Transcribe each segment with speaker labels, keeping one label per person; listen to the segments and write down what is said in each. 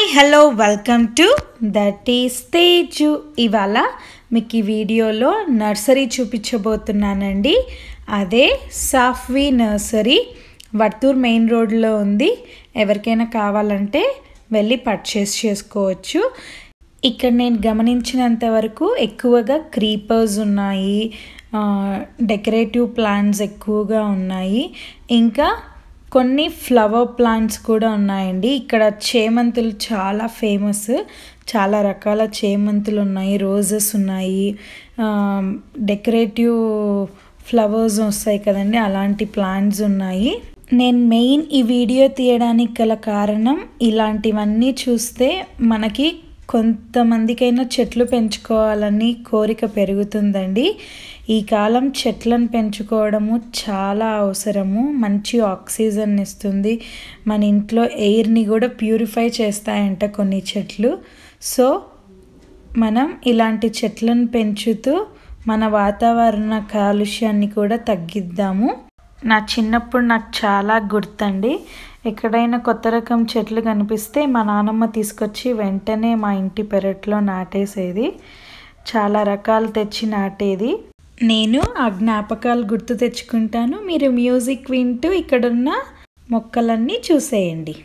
Speaker 1: hello welcome to that is Teju ఇవాళ మీకు ఈ వీడియోలో నర్సరీ చూపించబోతున్నానండి అదే సాఫ్వీ నర్సరీ వర్తూర్ మెయిన్ రోడ్లో ఉంది ఎవరికైనా కావాలంటే వెళ్ళి పర్చేస్ చేసుకోవచ్చు ఇక్కడ నేను గమనించినంత వరకు ఎక్కువగా క్రీపర్స్ ఉన్నాయి డెకరేటివ్ ప్లాంట్స్ ఎక్కువగా ఉన్నాయి ఇంకా కొన్ని ఫ్లవర్ ప్లాంట్స్ కూడా ఉన్నాయండి ఇక్కడ చేమంతులు చాలా ఫేమస్ చాలా రకాల చేమంతులు ఉన్నాయి రోజెస్ ఉన్నాయి డెకరేటివ్ ఫ్లవర్స్ వస్తాయి కదండి అలాంటి ప్లాంట్స్ ఉన్నాయి నేను మెయిన్ ఈ వీడియో తీయడానికి గల కారణం ఇలాంటివన్నీ చూస్తే మనకి కొంతమందికైనా చెట్లు పెంచుకోవాలని కోరిక పెరుగుతుందండి ఈ కాలం చెట్లను పెంచుకోవడము చాలా అవసరము మంచి ఆక్సిజన్ ఇస్తుంది మన ఇంట్లో ఎయిర్ని కూడా ప్యూరిఫై చేస్తాయంట కొన్ని చెట్లు సో మనం ఇలాంటి చెట్లను పెంచుతూ మన వాతావరణ కాలుష్యాన్ని కూడా తగ్గిద్దాము నా చిన్నప్పుడు నాకు చాలా గుర్తండి ఎక్కడైనా కొత్త రకం చెట్లు కనిపిస్తే మా నానమ్మ తీసుకొచ్చి వెంటనే మా ఇంటి పెరట్లో నాటేసేది చాలా రకాలు తెచ్చి నాటేది నేను ఆ జ్ఞాపకాలు గుర్తు తెచ్చుకుంటాను మీరు మ్యూజిక్ వింటూ ఇక్కడున్న మొక్కలన్నీ చూసేయండి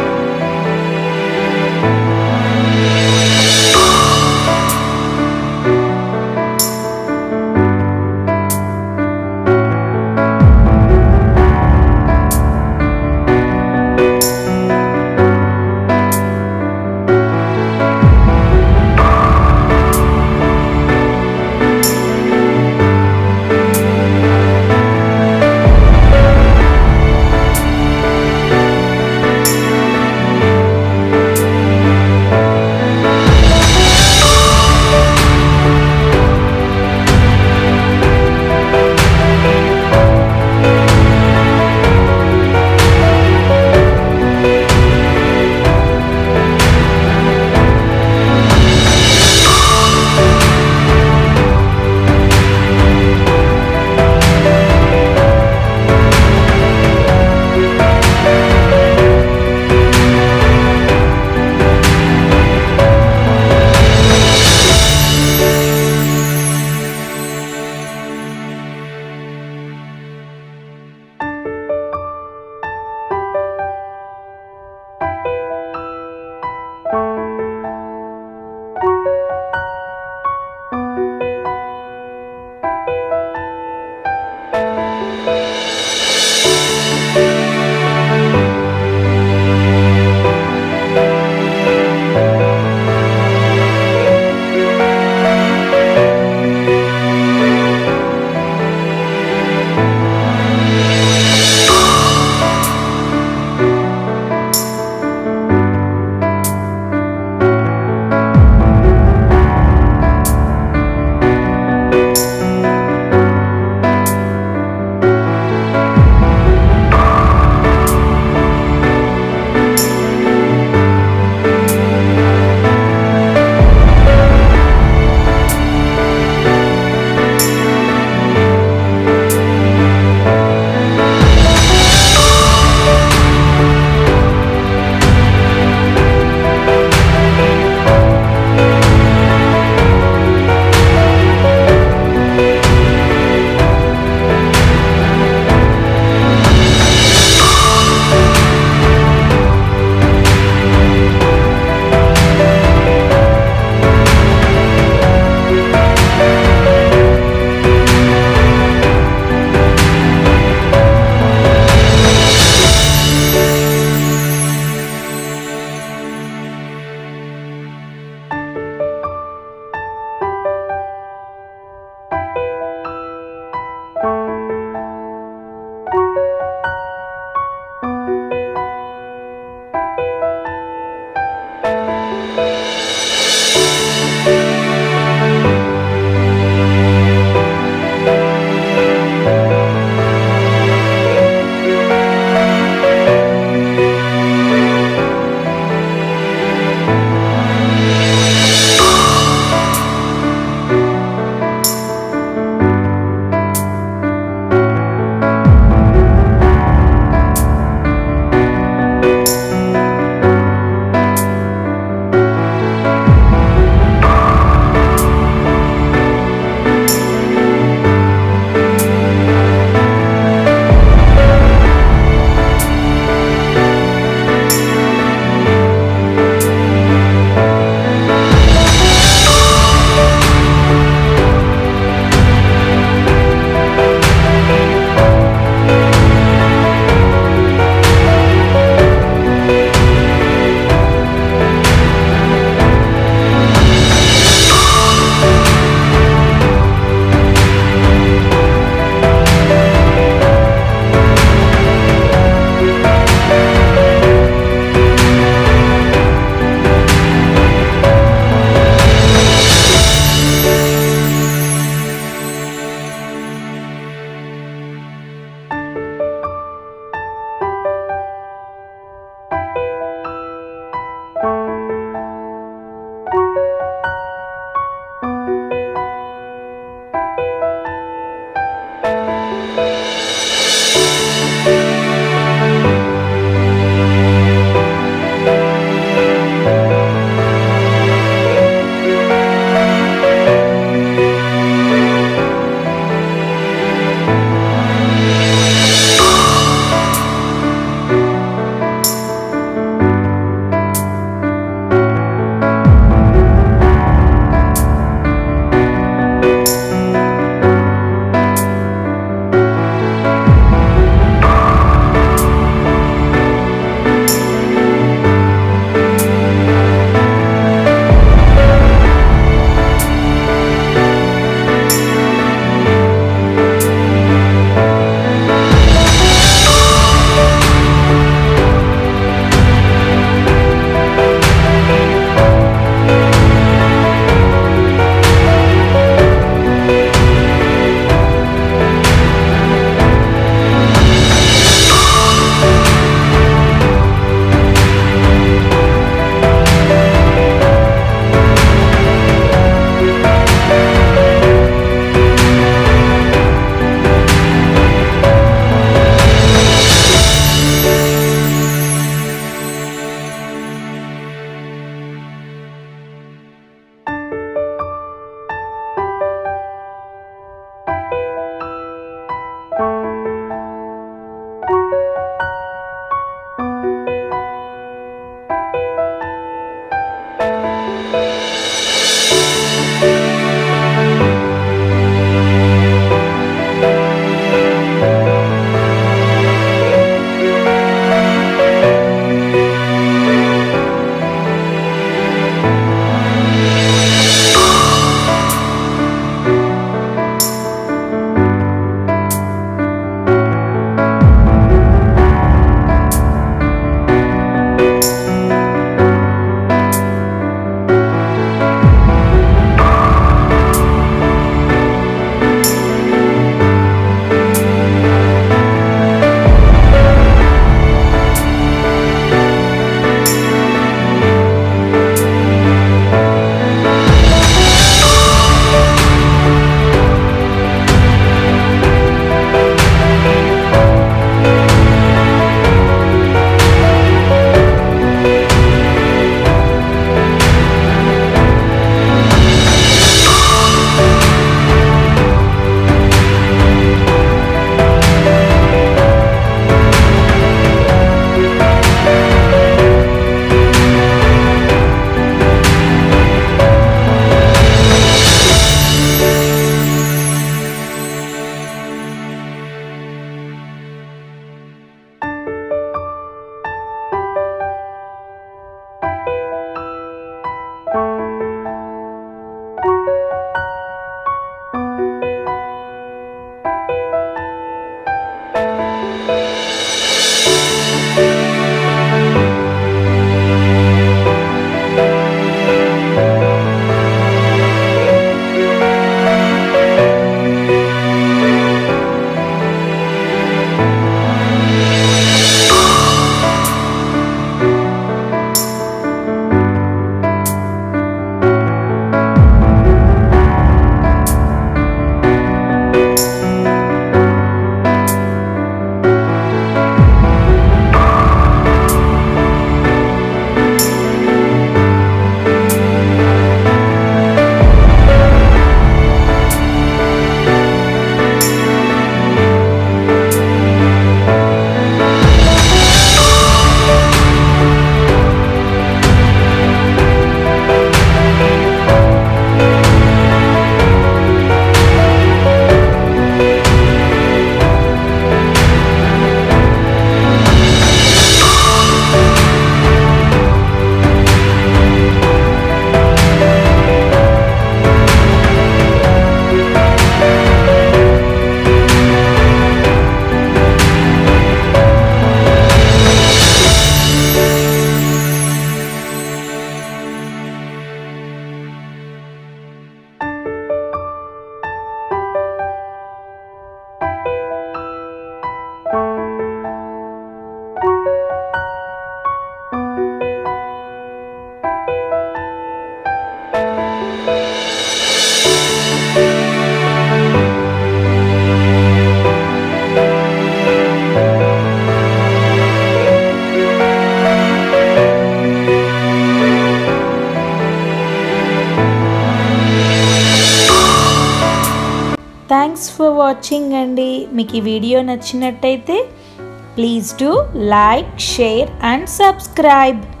Speaker 1: ఫర్ వాచింగ్ అండి మీకు ఈ వీడియో నచ్చినట్టయితే please do like share and subscribe